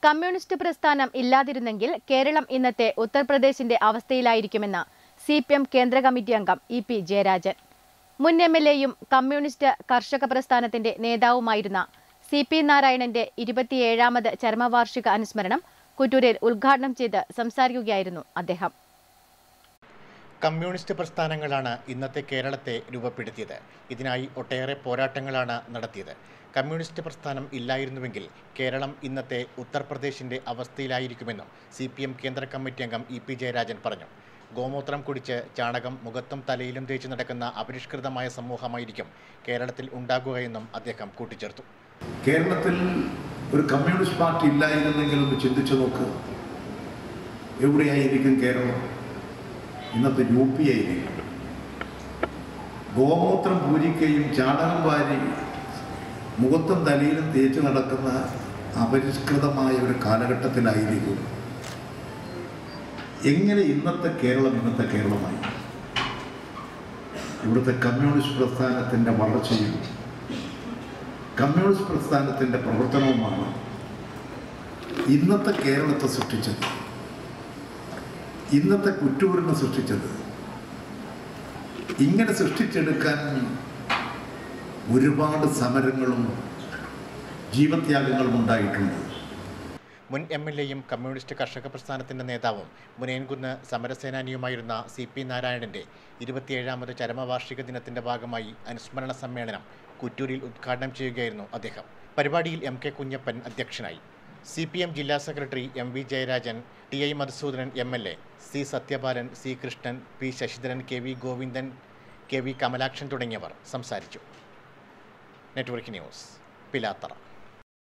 communist പ്രസ്ഥാനം ഇല്ലാതിരുന്നെങ്കിൽ കേരളം ഇന്നത്തെ ഉത്തർപ്രദേശിന്റെ അവസ്ഥയിലായിരിക്കുമെന്ന് സി പി എം കേന്ദ്ര കമ്മിറ്റി അംഗം ഇ പി ജയരാജൻ മുൻ എം എൽ എയും കമ്മ്യൂണിസ്റ്റ് കർഷക പ്രസ്ഥാനത്തിന്റെ നേതാവുമായിരുന്ന സി പി നാരായണന്റെ ഇരുപത്തിയേഴാമത് ചരമവാർഷിക അനുസ്മരണം കുറ്റൂരിൽ ഉദ്ഘാടനം ചെയ്ത് സംസാരിക്കുകയായിരുന്നു അദ്ദേഹം കമ്മ്യൂണിസ്റ്റ് പ്രസ്ഥാനങ്ങളാണ് ഇന്നത്തെ കേരളത്തെ രൂപപ്പെടുത്തിയത് ഇതിനായി ഒട്ടേറെ പോരാട്ടങ്ങളാണ് നടത്തിയത് കമ്മ്യൂണിസ്റ്റ് പ്രസ്ഥാനം ഇല്ലായിരുന്നുവെങ്കിൽ കേരളം ഇന്നത്തെ ഉത്തർപ്രദേശിന്റെ അവസ്ഥയിലായിരിക്കുമെന്നും സി പി എം കേന്ദ്ര കമ്മിറ്റി അംഗം ഇ പി ജയരാജൻ പറഞ്ഞു ഗോമൂത്രം കുടിച്ച് ചാണകം മുഖത്തും തലയിലും തേച്ച് നടക്കുന്ന അപരിഷ്കൃതമായ സമൂഹമായിരിക്കും കേരളത്തിൽ ഉണ്ടാകുകയെന്നും അദ്ദേഹം കൂട്ടിച്ചേർത്തു കേരളത്തിൽ ഒരു കമ്മ്യൂണിസ്റ്റ് പാർട്ടി ഇല്ലായിരുന്നെങ്കിൽ ഒന്ന് ചിന്തിച്ചു നോക്ക് എവിടെയായിരിക്കും കേരളം ഇന്നത്തെ യു പി ആയിരിക്കും ഗോമൂത്രം പൂജിക്കുകയും ചാണകം വാരി മുഖത്തും തലയിലും തേച്ച് നടക്കുന്ന അപരിഷ്കൃതമായ ഒരു കാലഘട്ടത്തിലായിരിക്കും എങ്ങനെ ഇന്നത്തെ കേരളം ഇന്നത്തെ കേരളമായി ഇവിടുത്തെ കമ്മ്യൂണിസ്റ്റ് പ്രസ്ഥാനത്തിൻ്റെ വളർച്ചയും കമ്മ്യൂണിസ്റ്റ് പ്രസ്ഥാനത്തിൻ്റെ പ്രവർത്തനവുമാണ് ഇന്നത്തെ കേരളത്തെ സൃഷ്ടിച്ചത് ഇന്നത്തെ കുറ്റൂരിനെ സൃഷ്ടിച്ചത് ഇങ്ങനെ സൃഷ്ടിച്ചെടുക്കാൻ ഒരുപാട് സമരങ്ങളും ജീവത്യാഗങ്ങളും ഉണ്ടായിട്ടുണ്ട് മുൻ എം എൽ എയും കമ്മ്യൂണിസ്റ്റ് കർഷക പ്രസ്ഥാനത്തിന്റെ നേതാവും മുനയൻകുന്ന് സമരസേനാനിയുമായിരുന്ന സി പി നാരായണന്റെ ഇരുപത്തിയേഴാമത് ചരമവാർഷിക ദിനത്തിന്റെ ഭാഗമായി അനുസ്മരണ സമ്മേളനം കുറ്റൂരിൽ ഉദ്ഘാടനം ചെയ്യുകയായിരുന്നു അദ്ദേഹം പരിപാടിയിൽ എം കെ കുഞ്ഞപ്പൻ അധ്യക്ഷനായി സി പി എം ജില്ലാ secretary M V Jayarajan T I Madhusoodanan M L A C Sathyapalan C Krishnan P Sasidharan K V Govindan K V Kamalakshan തുടങ്ങിയവർ സംസാരിച്ചു നെറ്റ്വർക്ക് ന്യൂസ് പിലാത്തറ